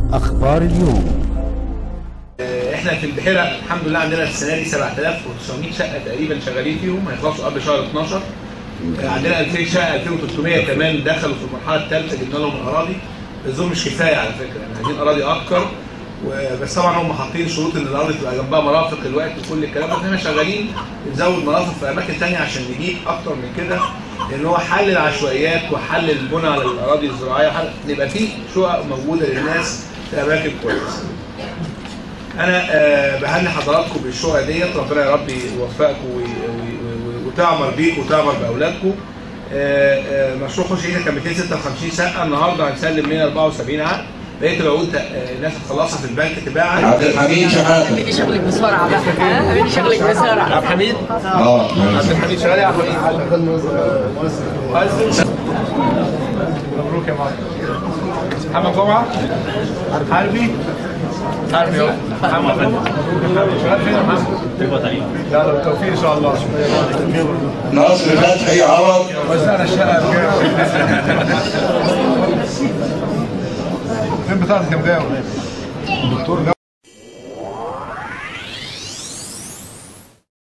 أخبار اليوم احنا في البحيره الحمد لله عندنا السنه دي 7900 شقه تقريبا شغالين فيهم هيخلصوا قبل شهر 12 عندنا 2000 شقه 2300 كمان دخلوا في المرحله الثالثه جبنا لهم الاراضي بس دول مش كفايه على فكره احنا عايزين اراضي اكتر بس طبعا هم حاطين شروط ان الارض تبقى جنبها مرافق الوقت وكل الكلام ده احنا شغالين بنزود مرافق في اماكن ثانيه عشان نجيب اكتر من كده لان هو حل العشوائيات وحل البنى على الاراضي الزراعيه وحل يبقى في شقق موجوده للناس في اماكن كويسه. انا آه، بهني حضراتكم بالشقه ديت ربنا يا رب يوفقكم وي- وي- وي- وتعمر بيكم وتعمر باولادكم آه، آه، مشروع خش ايدك كان 256 شقه النهارده هنسلم 174 عقد بقيه العقود آه، الناس هتخلصها في البنك تباعا عبد الحميد شحاته بدي شغلك بسرعة بقى ها بدي شغلك بسرعة عبد الحميد اه عبد الحميد شغال يا عبد الحميد كويس. مبروك يا معلم محمد جمعه حربي حربي اهو محمد جمعه شغال فين يا محمد؟ يلا بالتوفيق ان شاء الله ناصر فتحي عوض وزعنا الشقه بكام؟ فين بطاقتك يا مجاوب؟ الدكتور